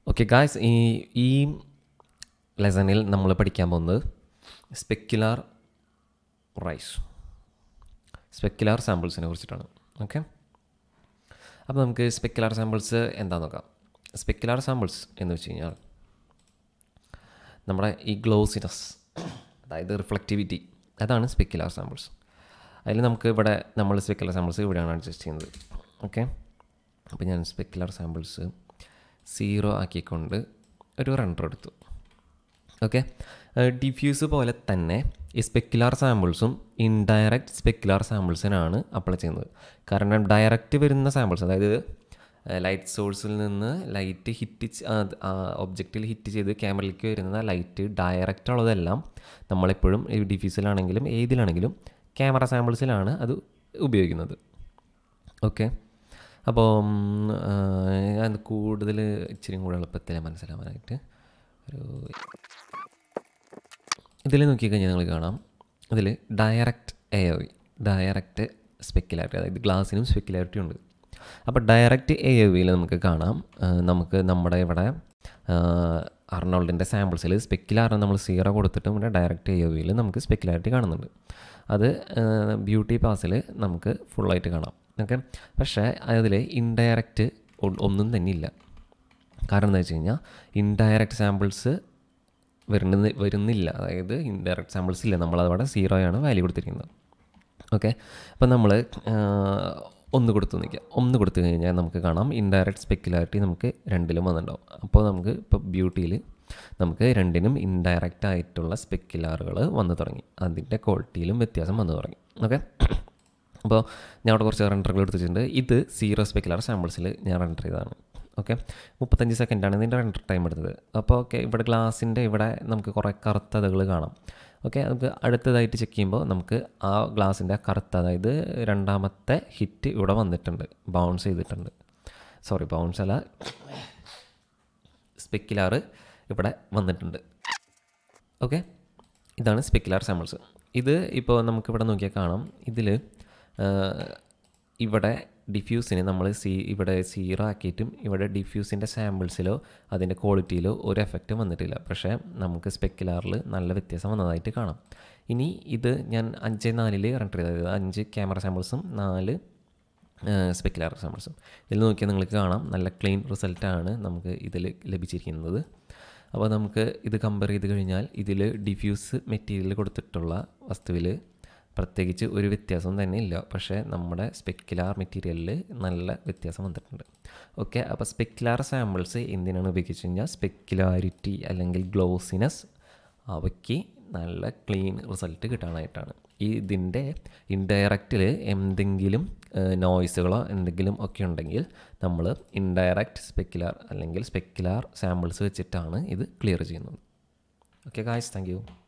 okay guys ഈ ഈ ലെസണിൽ നമ്മൾ പഠിക്കാൻ പോകുന്നത് സ്പെക്യുലാർ റൈസ് സ്പെക്യുലാർ സാമ്പിൾസിനെ കുറിച്ചിട്ടാണ് ഓക്കെ അപ്പോൾ നമുക്ക് സ്പെക്യുലാർ സാമ്പിൾസ് എന്താ നോക്കാം സ്പെക്യുലാർ സാമ്പിൾസ് എന്ന് വെച്ച് കഴിഞ്ഞാൽ നമ്മുടെ ഈ ഗ്ലോസിനസ് അതായത് റിഫ്ലക്റ്റിവിറ്റി അതാണ് സ്പെക്യുലാർ സാമ്പിൾസ് അതിൽ നമുക്ക് ഇവിടെ നമ്മൾ സ്പെക്യുലർ സാമ്പിൾസ് ഇവിടെയാണ് അഡ്ജസ്റ്റ് ചെയ്യുന്നത് ഓക്കെ അപ്പോൾ ഞാൻ സ്പെക്യുലർ സാമ്പിൾസ് സീറോ ആക്കിക്കൊണ്ട് ഒരു റണ്ടർ എടുത്തു ഓക്കെ ഡിഫ്യൂസ് പോലെ തന്നെ ഈ സ്പെക്യുലാർ സാമ്പിൾസും ഇൻഡയറക്റ്റ് സ്പെക്യുലാർ സാമ്പിൾസിനാണ് അപ്ലൈ ചെയ്യുന്നത് കാരണം ഡയറക്റ്റ് വരുന്ന സാമ്പിൾസ് അതായത് ലൈറ്റ് സോഴ്സിൽ നിന്ന് ലൈറ്റ് ഹിറ്റ് ഒബ്ജക്റ്റിൽ ഹിറ്റ് ചെയ്ത് ക്യാമറയിലേക്ക് വരുന്ന ലൈറ്റ് ഡയറക്റ്റ് ഉള്ളതെല്ലാം നമ്മളെപ്പോഴും ഈ ഡിഫ്യൂസിലാണെങ്കിലും ഏതിലാണെങ്കിലും ക്യാമറ സാമ്പിൾസിലാണ് അത് ഉപയോഗിക്കുന്നത് ഓക്കെ അപ്പോൾ ഞാൻ കൂടുതൽ ഇച്ചിരി കൂടെ എളുപ്പത്തിൽ മനസ്സിലാവാനായിട്ട് ഒരു ഇതിൽ നോക്കിക്കഴിഞ്ഞാൽ നിങ്ങൾ കാണാം ഇതിൽ direct A O direct specularity അതായത് ഗ്ലാസ്സിനും സ്പെക്കുലാരിറ്റി ഉണ്ട് അപ്പോൾ ഡയറക്റ്റ് എ ഒ വിയിൽ നമുക്ക് കാണാം നമുക്ക് നമ്മുടെ ഇവിടെ അർണോൾഡിൻ്റെ സാമ്പിൾസിൽ സ്പെക്കുലാറിന് നമ്മൾ സീറോ കൊടുത്തിട്ടും ഇവിടെ ഡയറക്റ്റ് എ ഒ വിയിൽ നമുക്ക് സ്പെക്കുലാരിറ്റി കാണുന്നുണ്ട് അത് ബ്യൂട്ടി പാസിൽ നമുക്ക് ഫുള്ളായിട്ട് കാണാം ഓക്കെ പക്ഷേ അതിൽ ഇൻഡയറക്റ്റ് ഒന്നും തന്നെ ഇല്ല കാരണം എന്താ വെച്ച് കഴിഞ്ഞാൽ ഇൻഡയറക്റ്റ് സാമ്പിൾസ് വരുന്ന വരുന്നില്ല അതായത് ഇൻഡയറക്റ്റ് സാമ്പിൾസ് ഇല്ല നമ്മളതവിടെ സീറോയാണ് വാല്യൂ കൊടുത്തിരിക്കുന്നത് ഓക്കെ അപ്പോൾ നമ്മൾ ഒന്ന് കൊടുത്തു നിൽക്കുക ഒന്ന് കൊടുത്തു കഴിഞ്ഞാൽ നമുക്ക് കാണാം ഇൻഡയറക്റ്റ് സ്പെക്കുലാരിറ്റി നമുക്ക് രണ്ടിലും വന്നിട്ടുണ്ടാവും അപ്പോൾ നമുക്ക് ഇപ്പോൾ ബ്യൂട്ടിയിൽ നമുക്ക് രണ്ടിനും ഇൻഡയറക്റ്റ് ആയിട്ടുള്ള സ്പെക്കുലാറുകൾ വന്നു തുടങ്ങി അതിൻ്റെ ക്വാളിറ്റിയിലും വ്യത്യാസം വന്നു തുടങ്ങി ഓക്കെ അപ്പോൾ ഞാൻ അവിടെ കുറച്ച് റെൻഡറുകൾ എടുത്തിട്ടുണ്ട് ഇത് സീറോ സ്പെക്കുലാർ സാമ്പിൾസിൽ ഞാൻ റെൻഡർ ചെയ്തതാണ് ഓക്കെ മുപ്പത്തഞ്ച് സെക്കൻഡാണ് ഇതിൻ്റെ റെൻഡർ ടൈം എടുത്തത് അപ്പോൾ ഓക്കെ ഇവിടെ ഗ്ലാസിൻ്റെ ഇവിടെ നമുക്ക് കുറേ കറുത്തതകൾ കാണാം ഓക്കെ നമുക്ക് അടുത്തതായിട്ട് ചെക്ക് ചെയ്യുമ്പോൾ നമുക്ക് ആ ഗ്ലാസിൻ്റെ കറുത്ത അതായത് രണ്ടാമത്തെ ഹിറ്റ് ഇവിടെ വന്നിട്ടുണ്ട് ബൗൺസ് ചെയ്തിട്ടുണ്ട് സോറി ബൗൺസ് അല്ല സ്പെക്കുലാർ ഇവിടെ വന്നിട്ടുണ്ട് ഓക്കെ ഇതാണ് സ്പെക്കുലാർ സാമ്പിൾസ് ഇത് ഇപ്പോൾ നമുക്കിവിടെ നോക്കിയാൽ കാണാം ഇതിൽ ഇവിടെ ഡിഫ്യൂസിന് നമ്മൾ സീ ഇവിടെ സീറോ ആക്കിയിട്ടും ഇവിടെ ഡിഫ്യൂസിൻ്റെ സാമ്പിൾസിലോ അതിൻ്റെ ക്വാളിറ്റിയിലോ ഒരു എഫക്റ്റ് വന്നിട്ടില്ല പക്ഷേ നമുക്ക് സ്പെക്കുലാറിൽ നല്ല വ്യത്യാസം വന്നതായിട്ട് കാണാം ഇനി ഇത് ഞാൻ അഞ്ച് നാലിൽ റെൻഡർ ചെയ്തത് അഞ്ച് ക്യാമറ സാമ്പിൾസും നാല് സ്പെക്കുലാർ സാമ്പിൾസും ഇതിൽ നോക്കിയാൽ നിങ്ങൾക്ക് കാണാം നല്ല ക്ലീൻ റിസൾട്ടാണ് നമുക്ക് ഇതിൽ ലഭിച്ചിരിക്കുന്നത് അപ്പോൾ നമുക്ക് ഇത് കമ്പയർ ചെയ്ത് കഴിഞ്ഞാൽ ഇതിൽ ഡിഫ്യൂസ് മെറ്റീരിയൽ കൊടുത്തിട്ടുള്ള വസ്തുവിൽ പ്രത്യേകിച്ച് ഒരു വ്യത്യാസം തന്നെ ഇല്ല പക്ഷേ നമ്മുടെ സ്പെക്കുലാർ മെറ്റീരിയലിൽ നല്ല വ്യത്യാസം വന്നിട്ടുണ്ട് ഓക്കെ അപ്പോൾ സ്പെക്കുലാർ സാമ്പിൾസ് എന്തിനാണ് ഉപയോഗിച്ച് കഴിഞ്ഞാൽ സ്പെക്കുലാരിറ്റി അല്ലെങ്കിൽ ഗ്ലോസിനെസ് അവയ്ക്ക് നല്ല ക്ലീൻ റിസൾട്ട് കിട്ടാനായിട്ടാണ് ഈ ഇതിൻ്റെ ഇൻഡയറക്റ്റിൽ എന്തെങ്കിലും നോയ്സുകളോ എന്തെങ്കിലും ഒക്കെ ഉണ്ടെങ്കിൽ നമ്മൾ ഇൻഡയറക്റ്റ് സ്പെക്കുലാർ അല്ലെങ്കിൽ സ്പെക്കുലാർ സാമ്പിൾസ് വെച്ചിട്ടാണ് ഇത് ക്ലിയർ ചെയ്യുന്നത് ഓക്കെ ഗായ്സ് താങ്ക്